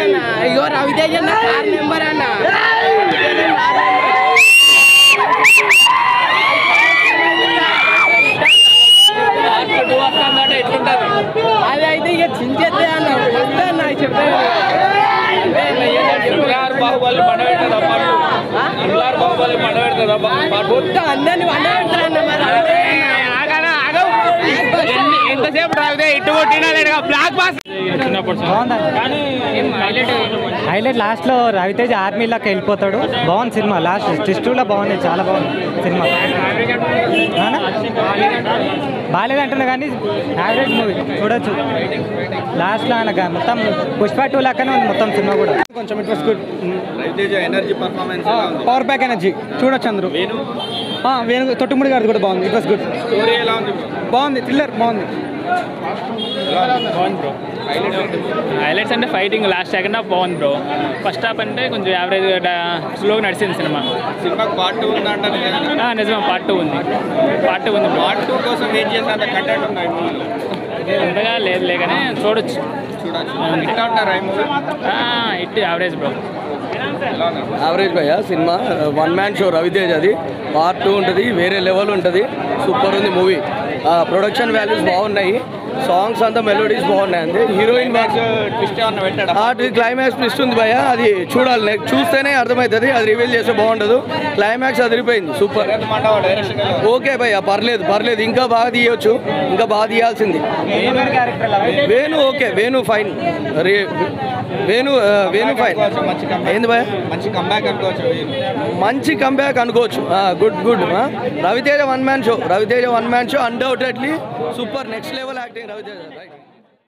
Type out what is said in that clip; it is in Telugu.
అన్న ఇగో రవితేజ అన్న కార్ నెంబర్ అన్న అది అయితే ఇక చించేస్తే అన్న వస్తా అన్న చెప్పాను బాహుబలి పండ పెడతారా పాటు బాహుబలి పండ పెడతారా పాటు మొత్తం అందరిని వండ పెడతారన్న మరి ఎంతసేపు రావితే ఇటు కొట్టినా లేడుగా బ్లాక్ బాస్ చిన్నప్పుడు హైలైట్ లాస్ట్ లో రవితేజ ఆర్మీలోకి వెళ్ళిపోతాడు బాగుంది సినిమా లాస్ట్ ట్విస్టులో బాగుంది చాలా బాగుంది సినిమా అవునా? బాగాలేదంటున్నా కానీ యావరేజ్ మూవీ చూడొచ్చు లాస్ట్ లో అనగా మొత్తం పుష్ప టూ లెక్కనే ఉంది మొత్తం సినిమా కూడా కొంచెం it was good Ravi Teja energy performance power back energy చూడొచ్చు అందరూ వేణు ఆ, వేణు తొట్టుముడి గారిది కూడా బాగుంది ఇట్ వాస్ గుడ్ స్టోరీ ఎలా ఉంది బాగుంది థ్రిల్లర్ బాగుంది బాగుంది బ్రో హైలైట్స్ అంటే ఫైటింగ్ లాస్ట్ సెకండ్ హాఫ్ బాగుంది బ్రో ఫస్ట్ హాఫ్ అంటే కొంచెం యావరేజ్ స్లోగా నడిచింది సినిమా సినిమాకి పార్ట్ టూ ఉందంటారు ఆ, నిజమే పార్ట్ టూ ఉంది పార్ట్ టూ ఉంది బ్రో పార్ట్ టూ కోసం వెయిట్ చేసే అంత కంటెంట్ ఉన్నాయి మూవీలో అంతగా లేదు లేకనే చూడొచ్చు చూడాలి ఇట్లా ఉంటారా ఈ మూవీ ఇట్ యావరేజ్ బ్రో ఎలా ఉంది యావరేజ్ భయ్య cinema one man show Raviteja అది పార్ట్ టూ ఉంటుంది వేరే లెవెల్ ఉంటుంది సూపర్ ఉంది మూవీ ప్రొడక్షన్ వాల్యూస్ బాగున్నాయి సాంగ్స్ అంతా మెలోడీస్ బాగున్నాయి అంతే హీరోయిన్ క్లైమాక్స్ ట్విస్ట్ ఏమన్నా పెట్టాడా ఆ క్లైమాక్స్ ట్విస్ట్ ఉంది భయ్య అది చూడాలి నెక్స్ట్ చూస్తేనే అర్థమవుతుంది అది రివీల్ చేస్తే బాగుండదు క్లైమాక్స్ అదిరిపోయింది సూపర్ శరత్ మండవ డైరెక్షన్ ఎలా ఉంది? ఓకే భయ్య పర్లేదు పర్లేదు ఇంకా బాగా తీయొచ్చు ఇంకా బాగా తీయాల్సింది వేణు ఓకే వేణు ఫైన్ రే వేణు ఆ, వేణు ఫైన్ అనుకోవచ్చు, మంచి comeback. ఏంది భయ్య మంచి కంబ్యాక్ అనుకోవచ్చు వేణు. మంచి కంబ్యాక్ అనుకోవచ్చు good good Raviteja one man show Raviteja one man show undoubtedly super next level acting Raviteja right